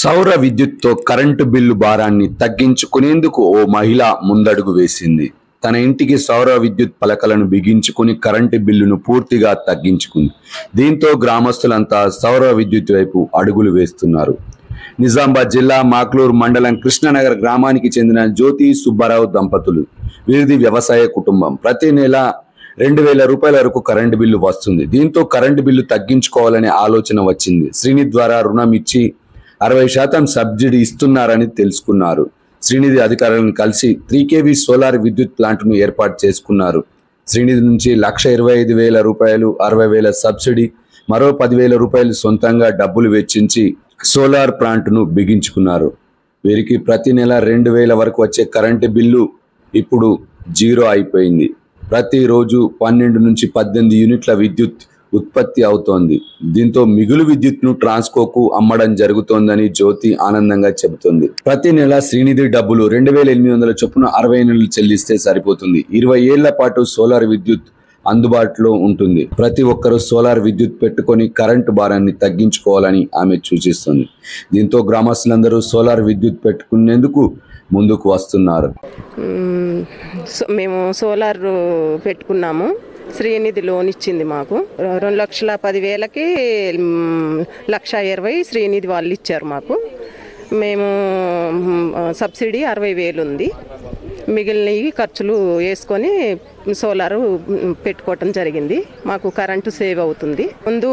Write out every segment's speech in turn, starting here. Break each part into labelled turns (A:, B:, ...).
A: సౌర విద్యుత్తో current bill భారాన్ని తగ్గించుకునేందుకు ఓ మహిళ ముందడుగు వేసింది తన ఇంటికి సౌర విద్యుత్ పలకలను బిగించుకుని కరెంటు బిల్లును పూర్తిగా తగ్గించుకుంది దీంతో గ్రామస్తులంతా సౌర విద్యుత్ వైపు అడుగులు వేస్తున్నారు నిజామాబాద్ జిల్లా మాక్లూరు మండలం కృష్ణనగర్ గ్రామానికి చెందిన జ్యోతి సుబ్బారావు దంపతులు వీరిది వ్యవసాయ కుటుంబం ప్రతి నెల రెండు వేల రూపాయల వరకు కరెంటు బిల్లు వస్తుంది దీంతో కరెంటు బిల్లు తగ్గించుకోవాలనే ఆలోచన వచ్చింది శ్రీనిధి ద్వారా రుణం ఇచ్చి అరవై శాతం సబ్సిడీ ఇస్తున్నారని తెలుసుకున్నారు శ్రీనిధి అధికారులను కలిసి త్రీ కేవీ సోలార్ విద్యుత్ ప్లాంట్ను ఏర్పాటు చేసుకున్నారు శ్రీనిధి నుంచి లక్ష ఇరవై ఐదు వేల రూపాయలు అరవై వేల సబ్సిడీ మరో పదివేల రూపాయలు సొంతంగా డబ్బులు వెచ్చించి సోలార్ ప్లాంట్ను బిగించుకున్నారు వీరికి ప్రతి నెల రెండు వేల వరకు వచ్చే కరెంటు బిల్లు ఇప్పుడు జీరో అయిపోయింది ప్రతిరోజు పన్నెండు నుంచి పద్దెనిమిది యూనిట్ల విద్యుత్ ఉత్పత్తి అవుతోంది దీంతో మిగులు విద్యుత్ను ట్రాన్స్కోకు అమ్మడం జరుగుతోందని జ్యోతి ఆనందంగా చెబుతోంది ప్రతి నెల శ్రీనిధి డబ్బులు రెండు వేల ఎనిమిది వందల చొప్పున అరవై నెలలు చెల్లిస్తే సరిపోతుంది ఇరవై ఏళ్ల పాటు సోలార్ విద్యుత్ అందుబాటులో ఉంటుంది ప్రతి ఒక్కరూ సోలార్ విద్యుత్ పెట్టుకొని కరెంటు భారాన్ని తగ్గించుకోవాలని ఆమె సూచిస్తుంది దీంతో గ్రామస్తులందరూ సోలార్ విద్యుత్ పెట్టుకునేందుకు ముందుకు వస్తున్నారు
B: మ్మ్. సో- మేము సోలార్ పెట్టుకున్నాము శ్రీనిధి లోన్ ఇచ్చింది మాకు రెండు లక్షల పదివేలకి మ్మ్, లక్ష ఇరవై శ్రీనిధి వాళ్ళు ఇచ్చారు మాకు మేము మ్మ్, సబ్సిడీ అరవై వేలు ఉంది మిగిలినవి ఖర్చులు వేసుకొని సోలారు మ్, పెట్టుకోవటం జరిగింది మాకు కరెంటు సేవ్ అవుతుంది ముందు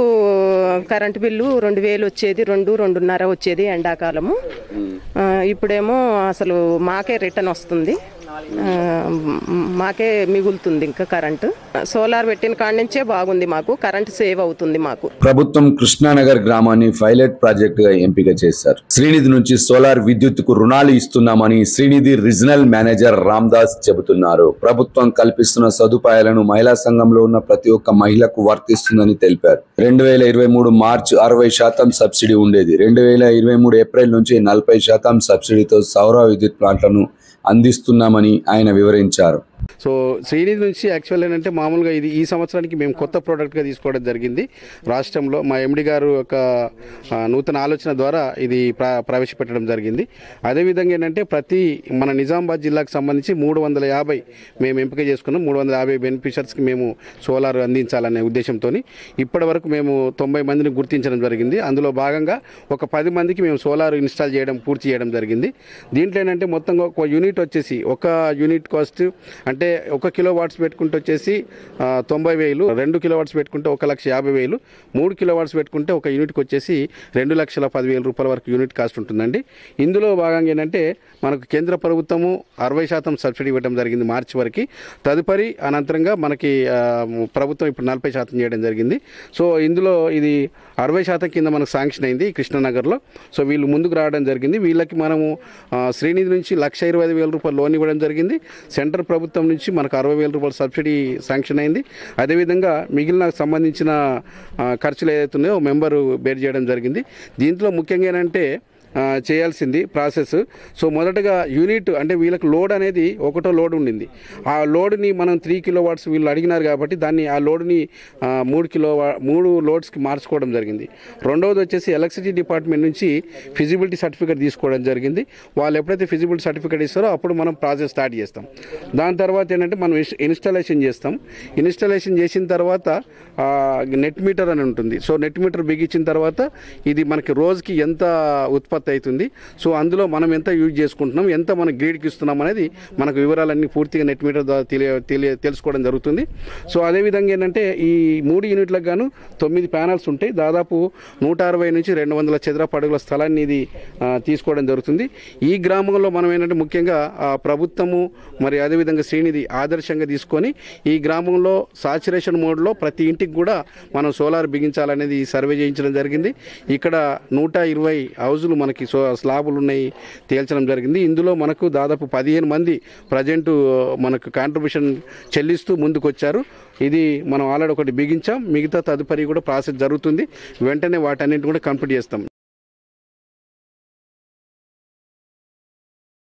B: కరెంటు బిల్లు రెండు వేలు వచ్చేది రెండు రెండున్నర వచ్చేది ఎండాకాలము ఆ, ఇప్పుడేమో అసలు మాకే రిటర్న్ వస్తుంది ఆ, మ్, మాకే మిగులుతుంది ఇంకా కరెంటు సోలార్ పెట్టిన కాడి నుంచే బాగుంది మాకు కరెంటు సేవ్ అవుతుంది మాకు
A: ప్రభుత్వం కృష్ణానగర్ గ్రామాన్ని పైలట్ ప్రాజెక్ట్ గా ఎంపిక చేశారు శ్రీనిధి నుంచి సోలార్ విద్యుత్ కు రుణాలు ఇస్తున్నామని శ్రీనిధి రీజనల్ మేనేజర్ రామ్దాస్ చెబుతున్నారు ప్రభుత్వం కల్పిస్తున్న సదుపాయాలను మహిళా సంఘంలో ఉన్న ప్రతి ఒక్క మహిళకు వర్తిస్తుందని తెలిపారు రెండు వేల ఇరవై మూడు మార్చి అరవై శాతం సబ్సిడీ ఉండేది రెండు వేల ఇరవై మూడు ఏప్రిల్ నుంచి నలభై శాతం సబ్సిడీతో సౌర విద్యుత్ ప్లాంట్లను అందిస్తున్నామని ఆయన వివరించారు
C: సో శ్రీనిధి నుంచి యాక్చువల్ ఏంటంటే మామూలుగా ఇది ఈ సంవత్సరానికి మేము కొత్త ప్రోడక్ట్గా తీసుకోవడం జరిగింది రాష్ట్రంలో మా ఎండి గారు యొక్క ఆ, నూతన ఆలోచన ద్వారా ఇది ప్ర ప్రవేశపెట్టడం జరిగింది అదేవిధంగా ఏంటంటే ప్రతి మన నిజామాబాద్ జిల్లాకు సంబంధించి మూడు వందల యాభై మేము ఎంపిక చేసుకున్నాం మూడు వందల యాభై బెనిఫిషర్స్కి మేము సోలార్ అందించాలనే ఉద్దేశంతో ఇప్పటి వరకు మేము తొంభై మందిని గుర్తించడం జరిగింది అందులో భాగంగా ఒక పది మందికి మేము సోలార్ ఇన్స్టాల్ చేయడం పూర్తి చేయడం జరిగింది దీంట్లో ఏంటంటే మొత్తంగా ఒక యూనిట్ వచ్చేసి ఒక యూనిట్ కాస్ట్ అంటే ఒక కిలో వాట్స్ పెట్టుకుంటే వచ్చేసి ఆ, తొంభై వేలు రెండు కిలో వాట్స్ పెట్టుకుంటే ఒక లక్ష యాభై వేలు మూడు కిలో వాట్స్ పెట్టుకుంటే ఒక యూనిట్కి వచ్చేసి రెండు లక్షల పదివేల రూపాయల వరకు యూనిట్ కాస్ట్ ఉంటుందండి ఇందులో భాగంగా ఏంటంటే మనకు కేంద్ర ప్రభుత్వము అరవై శాతం సబ్సిడీ ఇవ్వడం జరిగింది మార్చి వరకు తదుపరి అనంతరంగా మనకి ఆ, ప్రభుత్వం ఇప్పుడు నలభై శాతం చేయడం జరిగింది సో ఇందులో ఇది అరవై శాతం కింద మనకు శాంక్షన్ అయింది ఈ కృష్ణనగర్లో సో వీళ్ళు ముందుకు రావడం జరిగింది వీళ్ళకి మనము ఆ, శ్రీనిధి నుంచి లక్ష ఇరవై ఐదు వేల రూపాయలు లోన్ ఇవ్వడం జరిగింది సెంట్రల్ ప్రభుత్వం నుంచి మనకు అరవై వేల రూపాయల సబ్సిడీ శాంక్షన్ అయింది అదేవిధంగా మిగిలిన సంబంధించిన ఆ, ఖర్చులు ఏదైతే ఉన్నాయో మెంబరు బేర్ చేయడం జరిగింది దీంట్లో ముఖ్యంగా ఏంటంటే ఆ, చేయాల్సింది ప్రాసెస్ సో మొదటగా యూనిట్ అంటే వీళ్ళకి లోడ్ అనేది ఒకటో లోడ్ ఉండింది ఆ లోడ్ని మనం త్రీ కిలో వాట్స్ వీళ్ళు అడిగినారు కాబట్టి దాన్ని ఆ లోడ్ని ఆ, మూడు కిలో వా- మూడు లోడ్స్కి మార్చుకోవడం జరిగింది రెండవది వచ్చేసి ఎలక్ట్రిసిటీ డిపార్ట్మెంట్ నుంచి ఫిజిబిలిటీ సర్టిఫికేట్ తీసుకోవడం జరిగింది వాళ్ళు ఎప్పుడైతే ఫిజిబిలిటీ సర్టిఫికేట్ ఇస్తారో అప్పుడు మనం ప్రాసెస్ స్టార్ట్ చేస్తాం దాని తర్వాత ఏంటంటే మనం ఇన్స్- ఇన్స్టాలేషన్ చేస్తాం ఇన్స్టాలేషన్ చేసిన తర్వాత ఆ, నెట్ మీటర్ అని ఉంటుంది సో నెట్ మీటర్ బిగించిన తర్వాత ఇది మనకి రోజుకి ఎంత ఉత్పత్తి అవుతుంది సో అందులో మనం ఎంత యూజ్ చేసుకుంటున్నాం ఎంత మన గ్రీడ్కి ఇస్తున్నాం అనేది మనకు వివరాలన్నీ పూర్తిగా నెట్ మీటర్ ద్వారా తెలియ తెలియ తెలుసుకోవడం జరుగుతుంది సో అదేవిధంగా ఏంటంటే ఈ మూడు యూనిట్లకు గాను తొమ్మిది ప్యానల్స్ ఉంటాయి దాదాపు నూట అరవై నుంచి రెండు వందల చదరపు అడుగుల స్థలాన్ని ఇది ఆ, తీసుకోవడం జరుగుతుంది ఈ గ్రామంలో మనం ఏంటంటే ముఖ్యంగా ఆ, ప్రభుత్వము మరి అదేవిధంగా శ్రీనిధి ఆదర్శంగా తీసుకొని ఈ గ్రామంలో సాచురేషన్ మోడ్లో ప్రతి ఇంటికి కూడా మనం సోలార్ బిగించాలనేది ఈ సర్వే చేయించడం జరిగింది ఇక్కడ నూట ఇరవై హౌజులు మనకి సో స్లాబులు ఉన్నాయి తేల్చడం జరిగింది ఇందులో మనకు దాదాపు పదిహేను మంది ప్రజెంట్ మనకు కాంట్రిబ్యూషన్ చెల్లిస్తూ ముందుకు వచ్చారు ఇది మనం ఆల్రెడీ ఒకటి బిగించాం మిగతా తదుపరి కూడా ప్రాసెస్ జరుగుతుంది వెంటనే వాటన్నింటిని కూడా కంప్లీట్ చేస్తాం